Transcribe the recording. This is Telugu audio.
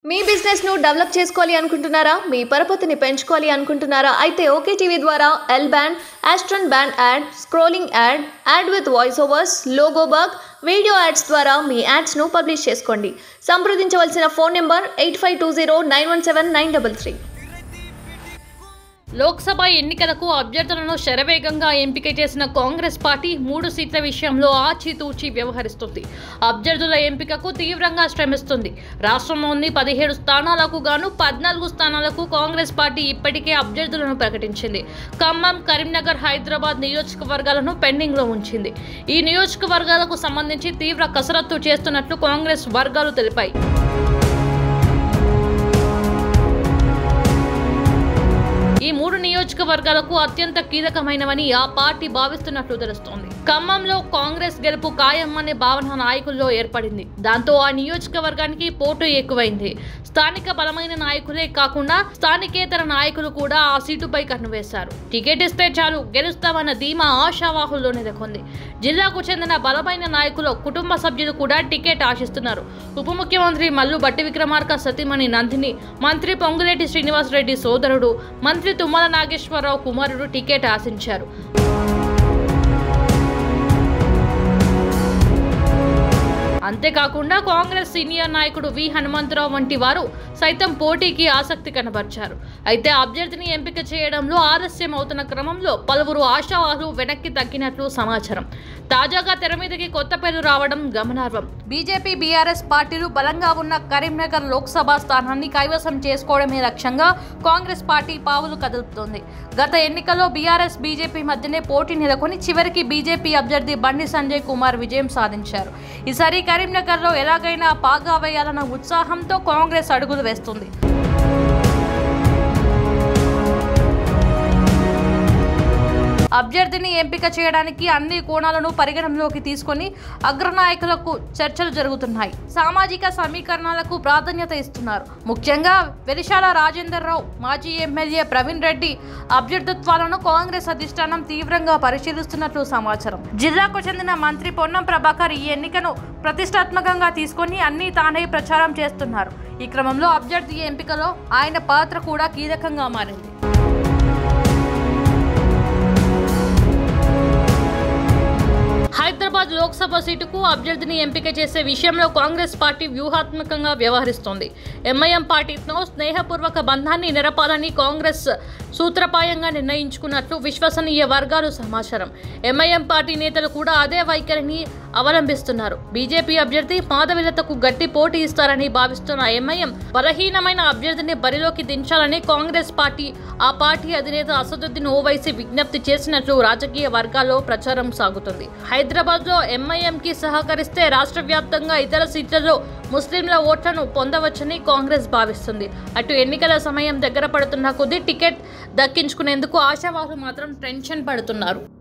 మీ బిజినెస్ ను డెవలప్ చేసుకోవాలి అనుకుంటున్నారా మీ పరపతిని పెంచుకోవాలి అనుకుంటున్నారా అయితే ఓకే టీవీ ద్వారా L band aston band ad scrolling ad ad with voice overs logo bug video ads ద్వారా మీ యాడ్స్ను పబ్లిష్ చేసుకోండి సంప్రదించవలసిన phone number eight five two zero nine one seven nine double three Lok Sabha ఎన్నికలకు అభ్యర్థులను శరవేగంగా ఎంపిక చేసిన కాంగ్రెస్ పార్టీ మూడు సీట్ల విషయంలో ఆచితూచి వ్యవహరిస్తుంది అభ్యర్థుల ఎంపికకు తీవ్రంగా శ్రమిస్తుంది రాష్ట్రంలోని పదిహేడు స్థానాలకు గాను పద్నాలుగు స్థానాలకు కాంగ్రెస్ పార్టీ ఇప్పటికే అభ్యర్థులను ప్రకటించింది ఖమ్మం కరీంనగర్ హైదరాబాద్ నియోజకవర్గాలను పెండింగ్లో ఉంచింది ఈ నియోజకవర్గాలకు సంబంధించి తీవ్ర కసరత్తు చేస్తున్నట్లు కాంగ్రెస్ వర్గాలు తెలిపాయి ఈ మూడు నియోజకవర్గాలకు అత్యంత కీలకమైనవని ఆ పార్టీ భావిస్తున్నట్లు తెలుస్తోంది ఖమ్మంలో కాంగ్రెస్ గెలుపు ఖాయం అనే భావన నాయకుల్లో ఏర్పడింది దాంతో ఆ నియోజకవర్గానికి పోటు ఎక్కువైంది స్థానిక బలమైన నాయకులే కాకుండా స్థానికేతర నాయకులు కూడా ఆ సీటుపై కన్నువేశారు టికెట్ ఇస్తే చాలు గెలుస్తామన్న ధీమా ఆశావాహుల్లో నెలకొంది జిల్లాకు చెందిన బలమైన నాయకులు కుటుంబ సభ్యులు కూడా టికెట్ ఆశిస్తున్నారు ఉప ముఖ్యమంత్రి మల్లు బట్టి విక్రమార్క సతీమణి నందిని మంత్రి పొంగులేటి శ్రీనివాసరెడ్డి సోదరుడు మంత్రి తుమ్మల నాగేశ్వరరావు కుమారుడు టికెట్ ఆశించారు అంతేకాకుండా కాంగ్రెస్ సీనియర్ నాయకుడు వి హనుమంతరావు వంటి వారు సైతం పోటీకి ఆసక్తి కనబర్చారు అయితే అభ్యర్థిని ఎంపిక చేయడంలో ఆలస్యం అవుతున్న క్రమంలో పలువురు ఆశావాహులు వెనక్కి తగ్గినట్లు సమాచారం తాజాగా తెర మీదకి కొత్త పేరు రావడం గమనార్హం బీజేపీ బీఆర్ఎస్ పార్టీలు బలంగా ఉన్న కరీంనగర్ లోక్సభ స్థానాన్ని కైవసం చేసుకోవడమే లక్ష్యంగా కాంగ్రెస్ పార్టీ పావులు కదులుతోంది గత ఎన్నికల్లో బీఆర్ఎస్ బీజేపీ మధ్యనే పోటీ నెలకొని చివరికి బీజేపీ అభ్యర్థి బండి సంజయ్ కుమార్ విజయం సాధించారు ఈసారి కరీంనగర్లో ఎలాగైనా పాగా వేయాలన్న ఉత్సాహంతో కాంగ్రెస్ అడుగులు వేస్తుంది అభ్యర్థిని ఎంపిక చేయడానికి అన్ని కోణాలను పరిగణనలోకి తీసుకొని అగ్రనాయకులకు చర్చలు జరుగుతున్నాయి సామాజిక సమీకరణాలకు ప్రాధాన్యత ఇస్తున్నారు ముఖ్యంగా వెలిశాల రాజేందర్ రావు మాజీ ఎమ్మెల్యే ప్రవీణ్ రెడ్డి అభ్యర్థిత్వాలను కాంగ్రెస్ అధిష్టానం తీవ్రంగా పరిశీలిస్తున్నట్లు సమాచారం జిల్లాకు చెందిన మంత్రి పొన్నం ప్రభాకర్ ఈ ఎన్నికను ప్రతిష్టాత్మకంగా తీసుకొని అన్ని తానే ప్రచారం చేస్తున్నారు ఈ క్రమంలో అభ్యర్థి ఎంపికలో ఆయన పాత్ర కూడా కీలకంగా మారింది హైదరాబాద్ లోక్సభ సీటుకు అభ్యర్థిని ఎంపిక చేసే విషయంలో కాంగ్రెస్ పార్టీ వ్యూహాత్మకంగా వ్యవహరిస్తోంది ఎంఐఎం పార్టీతో స్నేహపూర్వక బంధాన్ని నెరపాలని కాంగ్రెస్ సూత్రపాయంగా నిర్ణయించుకున్నట్లు విశ్వసనీయ వర్గాలు సమాచారం ఎంఐఎం పార్టీ నేతలు కూడా అదే వైఖరిని అవలంబిస్తున్నారు బీజేపీ అభ్యర్థి మాధవిలతకు గట్టి పోటీ ఇస్తారని భావిస్తున్న ఎంఐఎం బలహీనమైన అభ్యర్థిని బరిలోకి దించాలని కాంగ్రెస్ పార్టీ ఆ పార్టీ అధినేత అసదుద్దీన్ ఓవైసీ విజ్ఞప్తి చేసినట్లు రాజకీయ వర్గాల్లో ప్రచారం సాగుతుంది హైదరాబాద్ లో ఎంఐఎం కి సహకరిస్తే రాష్ట్ర వ్యాప్తంగా ఇతర సీట్లలో ముస్లింల ఓట్లను పొందవచ్చని కాంగ్రెస్ భావిస్తుంది అటు ఎన్నికల సమయం దగ్గర పడుతున్న కొద్దీ టికెట్ దక్కించుకునేందుకు ఆశావాహులు మాత్రం టెన్షన్ పడుతున్నారు